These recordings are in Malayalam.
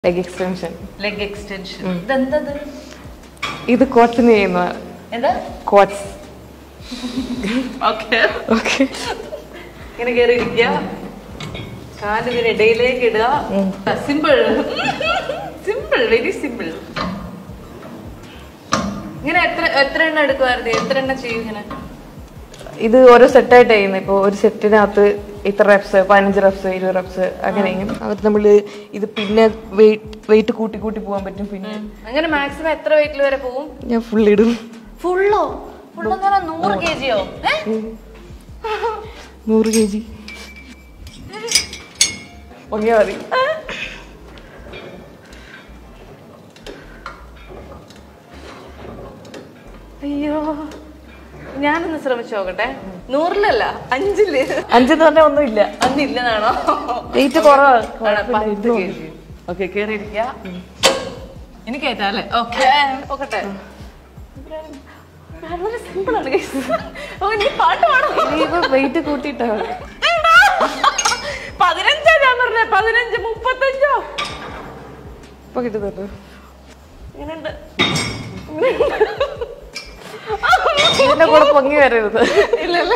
ലെഗ് എക്സ്റ്റൻഷൻ ലെഗ് എക്സ്റ്റൻഷൻ ഇതെന്തത് ഇത് കോട്ടിന് ചെയ്യുന്ന എന്താ കോട്സ് ഓക്കെ ഓക്കെ ഇങ്ങനെ കയറി ഇരിക്കുക കാല് ഇങ്ങനെ ഇടയിലേക്ക് ഇടുക സിമ്പിൾ സിമ്പിൾ വെരി സിമ്പിൾ ഇങ്ങനെ എത്ര എത്ര എണ്ണം എടുക്കുമായിരുന്നു എത്ര എണ്ണം ചെയ്യും ഇങ്ങനെ ഇത് ഓരോ സെറ്റായിട്ട് ചെയ്യുന്നത് ഇപ്പോൾ ഒരു സെറ്റിനകത്ത് ഇത്ര റെപ്സ് പതിനഞ്ച് റെപ്സ് ഇരുപത് റെപ്സ് അങ്ങനെ ചെയ്യും അവർ നമ്മൾ ഇത് പിന്നെ വെയിറ്റ് വെയിറ്റ് കൂട്ടി കൂട്ടി പോകാൻ പറ്റും പിന്നെ അങ്ങനെ മാക്സിമം എത്ര വെയിറ്റിൽ വരെ പോവും ഞാൻ ഫുൾ ഇടും ഫുള്ളോ ഫുള്ളെന്ന് പറഞ്ഞാൽ നൂറ് കെ ജിയോ നൂറ് കെ ജി പൊങ്ങിയാ മതി അയ്യോ ഞാനൊന്ന് ശ്രമിച്ചു നോക്കട്ടെ നൂറിലല്ല അഞ്ചില് അഞ്ചെന്ന് പറഞ്ഞാൽ ഒന്നുമില്ല അന്നില്ലെന്നാണോ വെയിറ്റ് കുറവാണ് പത്ത് കെ ജി ഓക്കെ കേറിയിരിക്ക ഇനി കേറ്റാല്ലേ ഓക്കെ പോകട്ടെ വളരെ സിമ്പിൾ ആണ് guys. ഓ ഇനി പാട്ട് പാടാം ഇനിയിപ്പോ വെയിറ്റ് കൂട്ടിയിട്ടാ മതി. പതിനഞ്ചാ ഞാൻ പറഞ്ഞേ പതിനഞ്ച് മുപ്പത്തഞ്ചോ ഇപ്പൊ കിട്ടുന്നുണ്ടോ ഇങ്ങനെയുണ്ട് ഇതിന്റെ കൂടെ പൊങ്ങി വരരുത് ഇല്ല ഇല്ല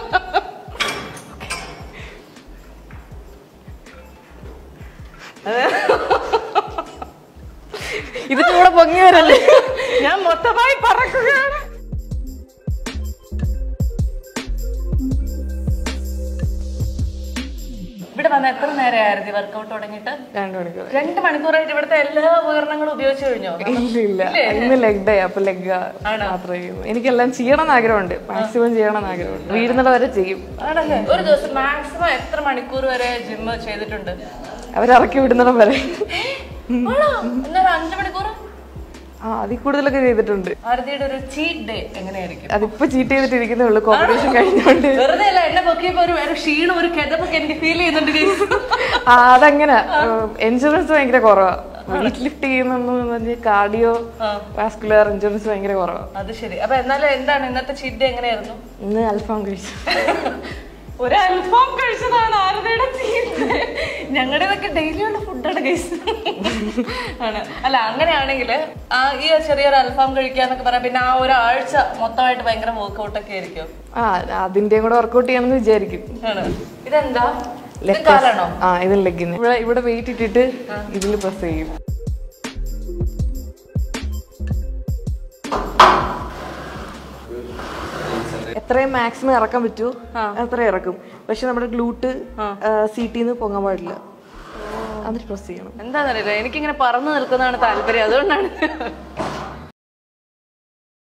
ഇതിന്റെ കൂടെ പൊങ്ങി വരല്ലേ ഞാൻ മൊത്തമായി പറക്കുകയാണ് ഇവിടെ വന്ന എത്ര നേരമായിരുന്നു വർക്കൗട്ട് തുടങ്ങിയിട്ട് രണ്ടു മണിക്കൂർ രണ്ട് മണിക്കൂറായിട്ട് ഇവിടുത്തെ എല്ലാ ഉപകരണങ്ങളും ഉപയോഗിച്ചു കഴിഞ്ഞോ ഇല്ല ഇല്ല ഇന്ന് ലെഗ് ഡേ അപ്പൊ ലെഗ് ആണോ? മാത്രമേ ചെയ്യുന്നു എനിക്കെല്ലാം ചെയ്യണം എന്ന് ആഗ്രഹമുണ്ട് മാക്സിമം ചെയ്യണം എന്ന് ആഗ്രഹമുണ്ട് വീഴുന്നിട വരെ ചെയ്യും ആണല്ലേ ഒരു ദിവസം മാക്സിമം എത്ര മണിക്കൂർ വരെ ജിം ചെയ്തിട്ടുണ്ട് അവരിറക്കി വിടുന്നിടം വരെ ആണോ എന്നാലും അഞ്ചു മണിക്കൂർ ആ അതിൽ കൂടുതലൊക്കെ ചെയ്തിട്ടുണ്ട് ആരതിയുടെ ഒരു ചീറ്റ് ഡേ എങ്ങനെയായിരിക്കും അതിപ്പോ ചീറ്റ് ചെയ്തിട്ടിരിക്കുന്നേ ഉള്ളൂ കോമ്പറ്റീഷൻ കഴിഞ്ഞോണ്ട് വെറുതെ അല്ല എന്നെ പൊക്കിയപ്പോ ഒരു ഒരു ക്ഷീണം ഒരു കിതപ്പൊക്കെ എനിക്ക് ഫീൽ ചെയ്യുന്നുണ്ട് guys. ആ അതങ്ങനെ ഇൻഷുറൻസ് ഭയങ്കര കുറവാ വെയിറ്റ് ലിഫ്റ്റ് ചെയ്യുന്നൊന്നും പറഞ്ഞ് കാർഡിയോ വാസ്കുലർ ഇൻഷുറൻസ് ഭയങ്കര കുറവാ അത് ശരി അപ്പൊ എന്നാലും എന്താണ് ഇന്നത്തെ ചീറ്റ് ഡേ എങ്ങനെയായിരുന്നു ഇന്ന് അൽഫാം കഴിച്ചു ഒരു അൽഫാം കഴിച്ചതാണ് ആരുടെയുടെ ഞങ്ങളുടെതൊക്കെ ഡെയിലി ഉള്ള ഫുഡാണ് കഴിച്ചത് ആണ് അല്ല അങ്ങനെയാണെങ്കിൽ ഈ ചെറിയൊരു അൽഫാം കഴിക്കാന്നൊക്കെ പറയാം പിന്നെ ആ ഒരാഴ്ച മൊത്തമായിട്ട് ഭയങ്കര വർക്കൗട്ട് ഒക്കെ ആയിരിക്കും ആ അതിന്റെയും കൂടെ വർക്കൗട്ട് ചെയ്യണമെന്ന് വിചാരിക്കും ആണ് ഇതെന്താ ഇത് Leg കാലാണോ ആ ഇത് ലെഗിന് ഇവിടെ ഇവിടെ വെയിറ്റ് ഇട്ടിട്ട് ഇതിൽ പ്രസ് ചെയ്യും എത്രയും മാക്സിമം ഇറക്കാൻ പറ്റൂ അത്രയും ഇറക്കും പക്ഷെ നമ്മുടെ ഗ്ലൂട്ട് സീറ്റിൽ നിന്ന് പൊങ്ങാൻ പാടില്ല എന്നിട്ട് പ്രസ് ചെയ്യണം എന്താണെന്നറിയില്ല എനിക്കിങ്ങനെ പറന്നു നിൽക്കുന്നതാണ് താല്പര്യം അതുകൊണ്ടാണ്